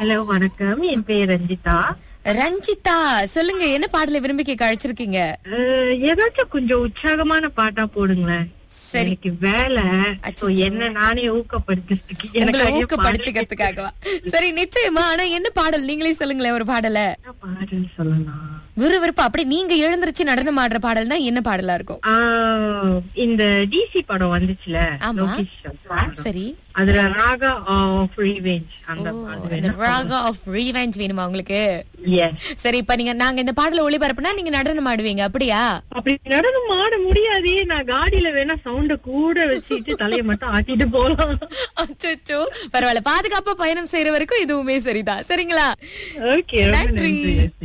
Hello வணக்கம் என் பேர் ரஞ்சிதா ரஞ்சிதா சொல்லுங்க என்ன பாடல விரும்பி கேட்க அழைச்சிருக்கீங்க அஹ், ஏதாச்சும் கொஞ்சம் உற்சாகமான பாட்டா போடுங்களேன் சரி. எனக்கு வேலை So, அச்சச்சோ. என்ன நானே ஊக்கப்படுத்துறதுக்கு உங்களை எனக்காகவே ஊக்கப்படுத்திக்கிறதுக்காகவா சரி நிச்சயமா ஆனா என்ன பாடல் நீங்களே சொல்லுங்களேன் ஒரு பாடல பாடல் பாடல் சொல்லலாம் விறுவிறுப்பா அப்படி நீங்க எழுந்திருச்சு நடனம் ஆடுற பாடல்னா என்ன பாடலா இருக்கும் ஆஹ், இந்த டிசி படம் வந்துச்சுல ஆமா. லோகேஷ் படம். சரி அதுல ராகா ஆஃப் ரிவெஞ்ச் அந்த ஓ, அது இந்த வேணா ராகா ஆஃப் ரீவெஞ்ச் வேணுமா உங்களுக்கு Yes. சரி இப்ப நீங்க நாங்க இந்த பாடல ஒளிபரப்புனா நீங்க நடனம் ஆடுவீங்க அப்படியா அப்படி நடனம் ஆட முடியாதே நான் காடியில வேணா சவுண்ட கூட வச்சுட்டு தலையை மட்டும் ஆட்டிட்டு போலாம் அச்சோ பரவாயில்ல பாதுகாப்பா பயணம் செய்யற வரைக்கும் இதுவுமே சரிதான் சரிங்களா ஓகே ரொம்ப நன்றி. நன்றி